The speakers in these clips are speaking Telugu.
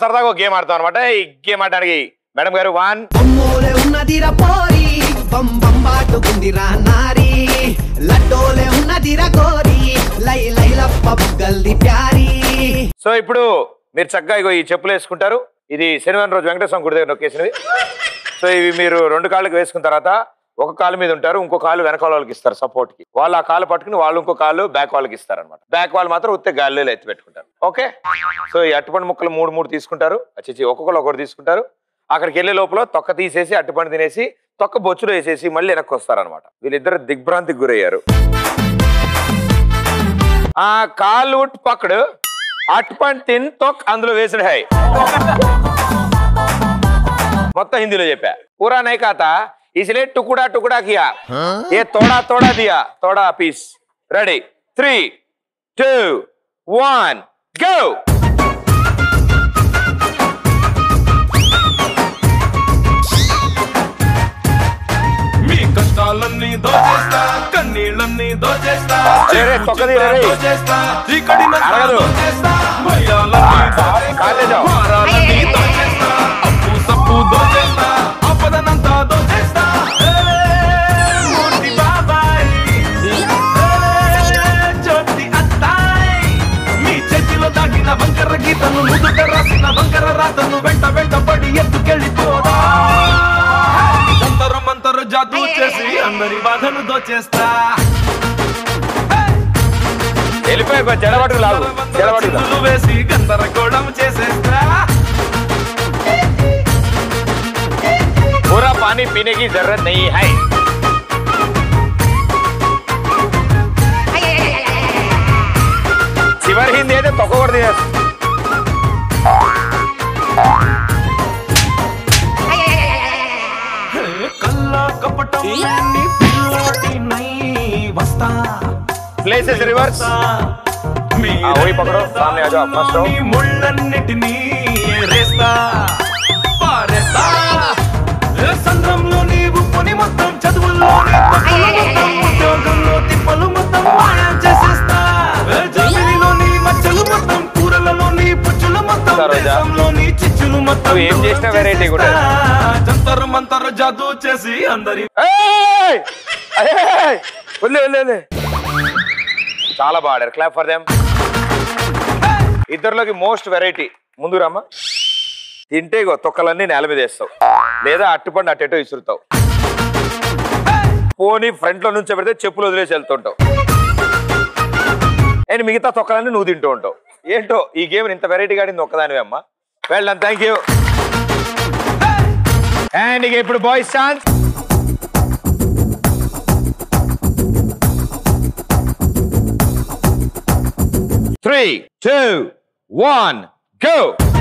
సరదాగా ఒక గేమ్ ఆడతాం అనమాట ఈ గేమ్ ఆడడానికి మేడం గారు వన్ బొమ్మోలే ఉన్నదిరా పోరి బం బంబాటుకుందిరా నారి లడ్డోలే ఉన్నదిరా గోరి లై లైలప్ప బుగ్గల్ది ప్యారీ సో ఇప్పుడు మీరు చక్కగా ఇగో ఈ చెప్పులు వేసుకుంటారు ఇది శనివారం రోజు వెంకటేశ్వరం గుడి దగ్గర నొక్కేసినవి సో ఇవి మీరు రెండు కాళ్ళకి వేసుకున్న తర్వాత ఒక కాలు మీద ఉంటారు ఇంకో కాలు వెనకాల వాళ్ళకి ఇస్తారు సపోర్ట్ కి వాళ్ళు ఆ కాలు పట్టుకుని వాళ్ళు ఇంకో కాలు బ్యాక్ వాళ్ళకి ఇస్తారు అనమాట బ్యాక్ వాళ్ళు మాత్రం ఉత్తే గాలిలో ఎత్తి పెట్టుకుంటారు ఓకే సో ఈ అట్టుపండు ముక్కలు మూడు మూడు తీసుకుంటారు వచ్చి ఒక్కొక్కరు ఒకటి తీసుకుంటారు అక్కడికి వెళ్ళే లోపల తొక్క తీసేసి అట్టుపండు తినేసి తొక్క బొచ్చులో వేసేసి మళ్ళీ వెనక్కి వస్తారనమాట వీళ్ళిద్దరు దిగ్భ్రాంతికి గురయ్యారు ఆ కాలు ఉట్ పక్కడు అట్టుపండు తిన్ తొక్ అందులో వేసుడు హై మొత్తం హిందీలో చెప్పా పూరా నై కాతా ఇసిలే టుకుడా టుకుడా కియా ఏ తోడా తోడా దియా తోడా piece ready three two one go మీ కష్టాలన్నీ దోచేస్తా కన్నీళ్ళన్నీ దోచేస్తా రే, తొక్కది రే, రే. దోచేస్తా చీకటినంతా అరగదు. దోచేస్తా భయాలన్నీ దోచేస్తా కాలేజా. భారాలన్నీ దోచేస్తా అప్పు సప్పు దోచేస్తా ఆపదనంతా దోచేస్తా ఏ, మూర్తి బాబాయ్ ఏ, జ్యోతి అత్తాయ్ మీ చేతిలో దాగిన వంకర గీతను ముదుట రాసిన వంకర రాతను వెంట వెంట పడి ఎత్తుకెళ్ళిపోదా జంతర మంతర జాదూ చేసి అందరి బాధను దోచేస్తా వెళ్ళిపోయి జడబట్టు లాగు జడబట్టు చిందులు వేసి గందరగోళం చేసేస్తా पूरा पानी पीने की जरूरत नहीं है చివరి హిందీ అయితే తొక్కకూడదు కల్లా కపటం లేని పిల్లాడినై వస్తా ప్లేసెస్ రివర్స్ మీ ఆ, ఓయ్ పకడో, సామ్నే ఆ జాओ, ఫస్ట్ రో. నీ ముళ్ళన్నిటినీ ఏరేస్తా పారేస్తా ఏ సంద్రంలో నీ ఉప్పుని మొత్తం చదువుల్లో నీ తప్పులు మొత్తం ఉద్యోగంలో తిప్పలు మొత్తం మాయం చేసేస్తా ఏ జమిలిలో నీ మచ్చలు మొత్తం కూరలలో నీ పుచ్చులు మొత్తం సరోజా. దేశంలో నీ చిచ్చులు మొత్తం నువ్వు ఏం చేసినా variety కూడా. జంతరు మంతరు జాదూ చేసి అందరి ఏయ్! ఏయ్! వదిలే, వదిలే, వదిలే. చాలా బాగా ఆడారు క్లాప్ ఫర్ దెమ్ ఇద్దరిలోకి మోస్ట్ వెరైటీ ముందు రామ్మా తింటే ఇగో తొక్కలన్నీ నేల మీద వేస్తావు లేదా అట్టుపండు అట్టేటో విసురుతావు పోనీ ఫ్రంట్ లో నుంచి పెడితే చెప్పులు వదిలేసి వెళ్తుంటావు అండ్ మిగతా తొక్కలన్నీ నువ్వు తింటూ ఉంటావు ఏంటో ఈ గేమ్ ఇంత వెరైటీ ఆడింది ఒక్కదానివే అమ్మా వెళ్ళాను థ్యాంక్ యూ అండ్ ఇక ఇప్పుడు boys chance three two one go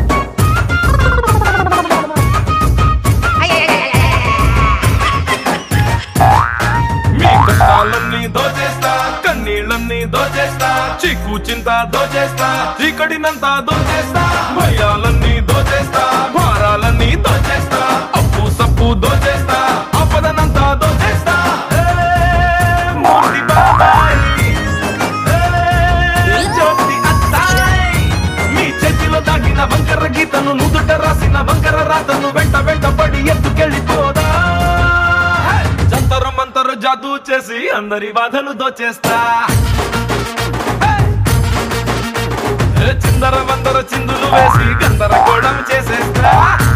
మీ కష్టాలన్నీ దోచేస్తా కన్నీళ్ళన్నీ దోచేస్తా చిక్కు చింత దోచేస్తా చీకటినంతా దోచేస్తా భయాలన్నీ దోచేస్తా భారాలన్నీ దోచేస్తా అప్పు సప్పు దోచేస్తా ఆపదనంతా దోచేస్తా ఏ, మూర్తి బాబాయ్. ఏ, జ్యోతి అత్తాయ్. మీ చేతిలో దాగిన వంకర గీతను నుదుట రాసిన వంకర రాతను వెంట వెంట పడి ఎత్తుకెళ్ళిపోదా జంతర మంతర జాదూ చేసి అందరి బాధలు దోచేస్తా ఏ చిందర వందర చిందులు వేసి గందరగోళం చేసేస్తా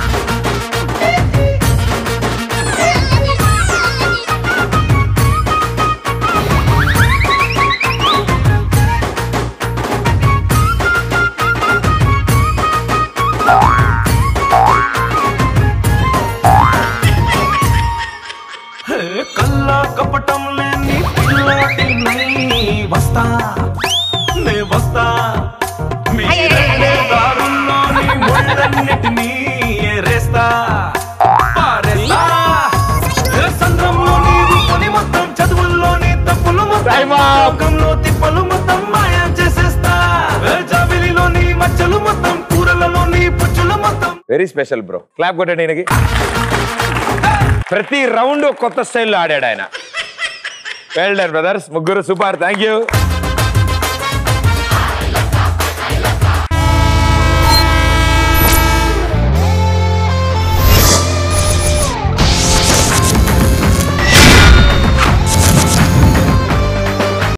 ఏ కల్లా కపటం లేని పిల్లాడినై వస్తా నే వస్తా మీ రెండే దారుల్లోని ముళ్ళన్నిటినీ ఏరేస్తా పారేస్తా ఏ సంద్రంలోని ఉప్పుని మొత్తం చదువుల్లోని తప్పులు మొత్తం Time up. లోకంలో తిప్పలు మొత్తం మాయం చేసేస్తా ఏ జాబిలిలోని మచ్చలు మొత్తం కూరలలోని పుచ్చులు మొత్తం వెరీ స్పెషల్ బ్రో క్లాప్ కొట్టండి ఈయనకి ప్రతి రౌండ్ కొత్త స్టైల్లో ఆడాడు ఆయన వెల్ డన్ బ్రదర్స్ ముగ్గురు సూపర్ థ్యాంక్ యూ